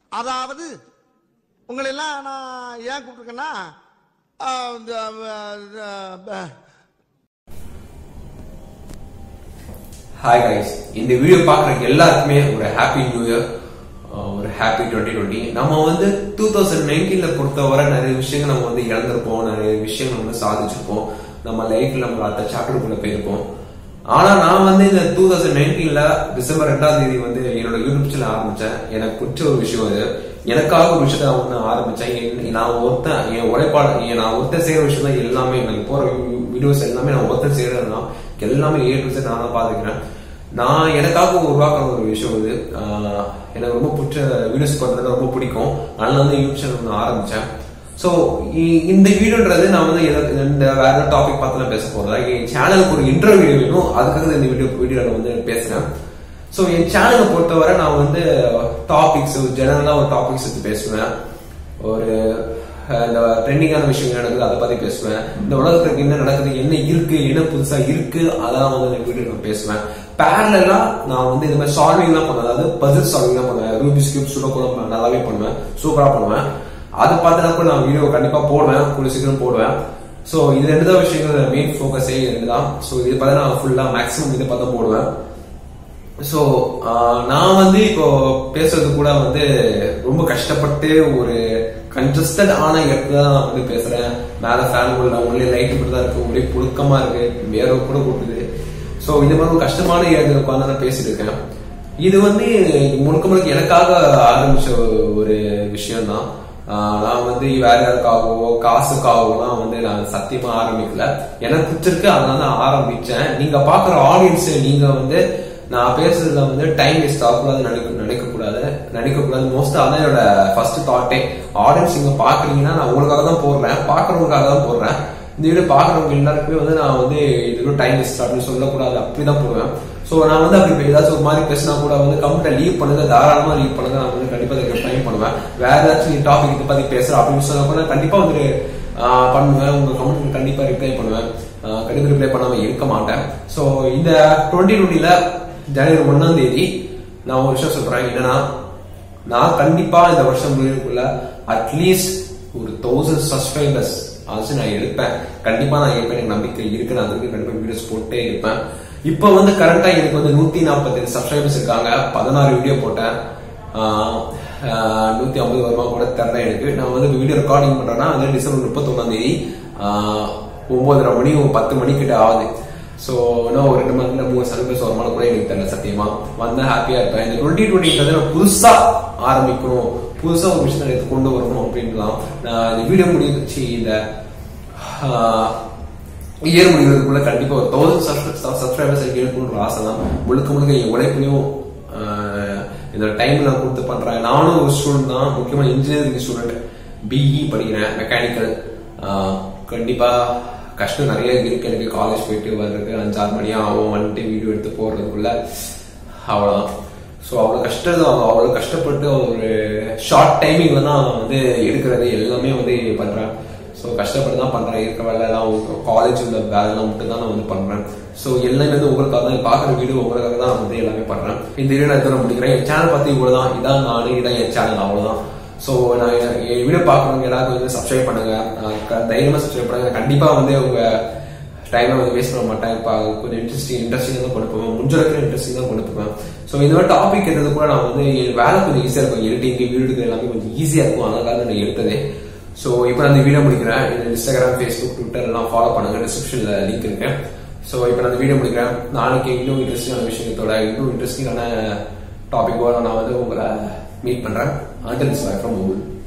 அதாவது உங்களை எல்லாம் நான் ஏன் கூப்பிட்டுருக்கேன்னா ஆ, இந்த, ஆ, ஆ, ஹாய் கைஸ் இந்த வீடியோ பார்க்குற எல்லாருக்குமே ஒரு ஹாப்பி நியூ இயர் ஒரு ஹாப்பி டுவெண்ட்டி டுவெண்ட்டி நம்ம வந்து டூ தௌசண்ட் நைன்டீன்ல பொறுத்தவரை நிறைய விஷயங்கள் நம்ம வந்து இழந்திருப்போம் நிறைய விஷயங்கள் வந்து சாதிச்சிருப்போம் நம்ம லைஃப்ல நம்ம அடுத்த சாப்டருக்குள்ள போயிருப்போம் ஆனா நான் வந்து இந்த டூ தௌசண்ட் நைன்டீன்ல டிசம்பர் ரெண்டாம் தேதி வந்து என்னோட யூடியூப் சேனல் ஆரம்பிச்சேன் எனக்கு பிடிச்ச ஒரு விஷயம் இது எனக்காக ஒரு விஷயத்த நான் ஒண்ணு ஆரம்பிச்சேன் என்- நான் ஒருத்தன் என் உழைப்பாடு என் நான் ஒருத்தன் செய்யற விஷயம் தான் எல்லாமே எனக்கு போற வீடியோஸ் எல்லாமே நான் ஒருத்தன் செய்யறதுதான் எல்லாமே ஏ டு நான் தான் பாத்துக்கிறேன் நான் எனக்காக உருவாக்குற ஒரு விஷயம் இது ஆஹ் எனக்கு ரொம்ப பிடிச்ச வீடியோஸ் பண்றது ரொம்ப பிடிக்கும் அதனால வந்து யூடியூப் சேனல் ஒன்று ஆரம்பிச்சேன் ஸோ இந்த வீடியோன்றது நான் வந்து எத- இந்த வேற டாபிக் பார்த்து பேச போறேன் என் சேனலுக்கு ஒரு இன்டர்வியூ வீடியோ வேணும் அதுக்காக இந்த வீடியோ வீடியோல வந்து பேசுறேன் ஸோ என் சேனலை பொறுத்தவரை நான் வந்து டாபிக்ஸ் ஜெனரலா ஒரு டாபிக்ஸ் எடுத்து பேசுவேன் ஒரு அஹ், இந்த ட்ரெண்டிங்கான விஷயம் என்ன நடக்குது அதை பத்தி பேசுவேன் இந்த உலகத்துக்கு என்ன நடக்குது என்ன இருக்கு என்ன புதுசா இருக்கு அதெல்லாம் வந்து இந்த வீடியோ நான் பேசுவேன் பேரலா நான் வந்து இந்த மாதிரி சால்விங் தான் பண்ணுவேன் அதாவது பசில் சால்விங் தான் பண்ணுவேன் ரூபிஸ் கியூப் சுட கூட நான் நல்லாவே பண்ணுவேன் சூப்பரா பண்ணுவேன் அதை பார்த்துனா கூட நான் வீடியோ கண்டிப்பா போடுவேன் கூடிய சீக்கிரம் போடுவேன் ஸோ இது ரெண்டு தான் விஷயங்கள் மெயின் ஃபோக்கஸே இது ரெண்டு தான் ஸோ இது பார்த்தா நான் ஃபுல்லா மேக்ஸிமம் இதை பார்த்தா போடுவேன் ஸோ நான் வந்து இப்போ பேசுறது கூட வந்து ரொம்ப கஷ்டப்பட்டு ஒரு கன்ஜஸ்டட் ஆன இடத்துல தான் நான் வந்து பேசுறேன் மேல ஃபேன் உள்ள உள்ளே லைட் மட்டும் தான் இருக்கு ஒரே புழுக்கமா இருக்கு வேற கூட கொட்டுது ஸோ இது மாதிரி ஒரு கஷ்டமான இடத்துல உட்காந்து நான் பேசிட்டு இருக்கேன் இது வந்து முழுக்க முழுக்க எனக்காக ஆரம்பிச்ச ஒரு விஷயம் தான் நான் வந்து வேற யாருக்காகவோ காசுக்காகவோலாம் வந்து நான் சத்தியமா ஆரம்பிக்கல எனக்கு பிடிச்சிருக்கு அதனால நான் ஆரம்பிச்சேன் நீங்க பாக்குற ஆடியன்ஸ் நீங்க வந்து நான் பேசுறதுல வந்து டைம் வேஸ்ட் ஆகக்கூடாது நினைக்க நினைக்க கூடாது நினைக்க கூடாது மோஸ்ட் அதான் என்னோட ஃபர்ஸ்ட் தாட்டே ஆடியன்ஸ் நீங்க பாக்குறீங்கன்னா நான் உங்களுக்காக தான் போடுறேன் பாக்குறவங்களுக்காக தான் போடுறேன் இந்த வீடியோ பாக்குறவங்க எல்லாருக்குமே வந்து நான் வந்து இது டைம் வேஸ்ட் அப்படின்னு சொல்லக்கூடாது அப்படிதான் போடுவேன் சோ நான் வந்து அப்படி இப்ப ஏதாச்சும் ஒரு மாதிரி பேசினா கூட வந்து கம்ப்ளீட்டா லீவ் பண்ணுங்க தாராளமா லீவ் பண்ணுங்க நான் வந்து கண்டிப்பா அதுக்கு டைம் பண்ணுவேன் வேற ஏதாச்சும் நீ டாபிக் இதை பத்தி பேசுற அப்படின்னு சொன்னா கூட நான் கண்டிப்பா வந்து ஆஹ் பண்ணுவேன் உங்க கமெண்ட் கண்டிப்பா ரிப்ளை பண்ணுவேன் ஆஹ் கண்டிப்பா ரிப்ளை பண்ணாம இருக்க மாட்டேன் சோ இந்த டுவெண்ட்டி டுவெண்ட்டில ஜனவரி ஒன்னாம் தேதி நான் ஒரு விஷயம் சொல்றேன் என்னன்னா நான் கண்டிப்பா இந்த வருஷம் முடிவுக்குள்ள அட்லீஸ்ட் ஒரு தௌசண்ட் சப்ஸ்கிரைபர்ஸ் ஆச்சு நான் எடுப்பேன் கண்டிப்பா நான் எடுப்பேன் எனக்கு நம்பிக்கை இருக்கு நான் அதுக்கு கண்டிப்பா வீடியோஸ் போட்டே இருப்பேன் இப்போ வந்து கரெக்டா எனக்கு வந்து நூத்தி நாற்பத்தி சப்ஸ்கிரைபர்ஸ் இருக்காங்க பதினாறு வீடியோ போட்டேன் ஆஹ் ஆஹ் நூத்தி ஐம்பது வருமா கூட தெரியல எனக்கு நான் வந்து வீடியோ ரெக்கார்டிங் பண்றேன்னா வந்து டிசம்பர் முப்பத்தொன்னாம் தேதி ஆஹ் ஒன்பதரை மணி ஒரு பத்து மணி கிட்ட ஆகுது சோ இன்னும் ஒரு ரெண்டு மந்த்ல மூணு சர்வீஸ் வருமானம் கூட எனக்கு தெரியல சத்தியமா வந்தா ஹாப்பியா இருப்பேன் இந்த டுவெண்ட்டி டுவெண்ட்டி நான் புதுசா ஆரம்பிக்கணும் புதுசா ஒரு விஷயம் எடுத்து கொண்டு வரணும் அப்படின்லாம் நான் இந்த வீடியோ முடிச்சு இந்த இயர் முடிவதற்குள்ள கண்டிப்பா ஒரு தௌசண்ட் சப்ஸ்கிரைபர்ஸ் எடுக்கணும்னு ஒரு ஆசை தான் முழுக்க முழுக்க என் உழைப்பையும் ஆஹ், இந்த டைம் நான் கொடுத்து பண்றேன் நானும் ஒரு ஸ்டூடெண்ட் தான் முக்கியமா இன்ஜினியரிங் ஸ்டூடெண்ட் பிஇ படிக்கிறேன் மெக்கானிக்கல் கண்டிப்பா கஷ்டம் நிறைய இருக்கு எனக்கு காலேஜ் போயிட்டு வர்றதுக்கு அஞ்சாறு மணி ஆகும் வந்துட்டு வீடியோ எடுத்து போடுறதுக்குள்ள அவ்வளவுதான் ஸோ அவ்வளோ கஷ்டம் தான் அவ்வளோ கஷ்டப்பட்டு ஒரு ஷார்ட் டைமிங்ல தான் வந்து எடுக்கிறது எல்லாமே வந்து பண்றேன் ஸோ கஷ்டப்பட்டு தான் பண்றேன் இருக்கிற வேலையெல்லாம் காலேஜ் உள்ள வேலைலாம் மட்டும் தான் நான் வந்து பண்றேன் ஸோ எல்லாமே வந்து உங்களுக்காக தான் பார்க்குற வீடியோ உங்களுக்காக தான் வந்து எல்லாமே பண்றேன் இந்த வீடியோ நான் இதோட முடிக்கிறேன் என் சேனல் பத்தி இவ்வளவுதான் இதான் நான் இதான் என் சேனல் அவ்வளவுதான் ஸோ நான் என் என் வீடியோ பார்க்குறவங்க எல்லாருக்கும் வந்து சப்ஸ்கிரைப் பண்ணுங்க அஹ் க- தைரியமா சப்ஸ்கிரைப் பண்ணுங்க கண்டிப்பா வந்து உங்க டைமை வந்து வேஸ்ட் பண்ண மாட்டேன் இப்போ கொஞ்சம் இன்ட்ரெஸ்டிங் இன்ட்ரெஸ்டிங் தான் கொண்டு போவேன் முடிஞ்ச அளவுக்கு இன்ட்ரெஸ்டிங் தான் கொண்டு போவேன் ஸோ இந்த மாதிரி டாபிக் எடுத்தது கூட நான் வந்து என் வேலை கொஞ்சம் ஈஸியாக இருக்கும் எடிட்டிங் வீடியோ எல்லாமே கொஞ்சம் ஈஸியாக இருக்கும் அதனால நான் எடுத்ததே ஸோ இப்போ நான் இந்த வீடியோ முடிக்கிறேன் இந்த இன்ஸ்டாகிராம் ஃபேஸ்புக் ட்விட்டர் எல்லாம் ஃபாலோ பண்ணுங்க டிஸ்கிரிப்ஷன்ல லிங்க் இருக்கு ஸோ இப்போ நான் இந்த வீடியோ முடிக்கிறேன் நாளைக்கு இன்னும் இன்ட்ரெஸ்டிங்கான விஷயத்தோட இன்னும் இன்ட்ரெஸ்டிங்கான டாபிக்கோட நான் வந்து உங்களை மீட் பண்றேன் அண்டல் ஃப்ரம் ஊல்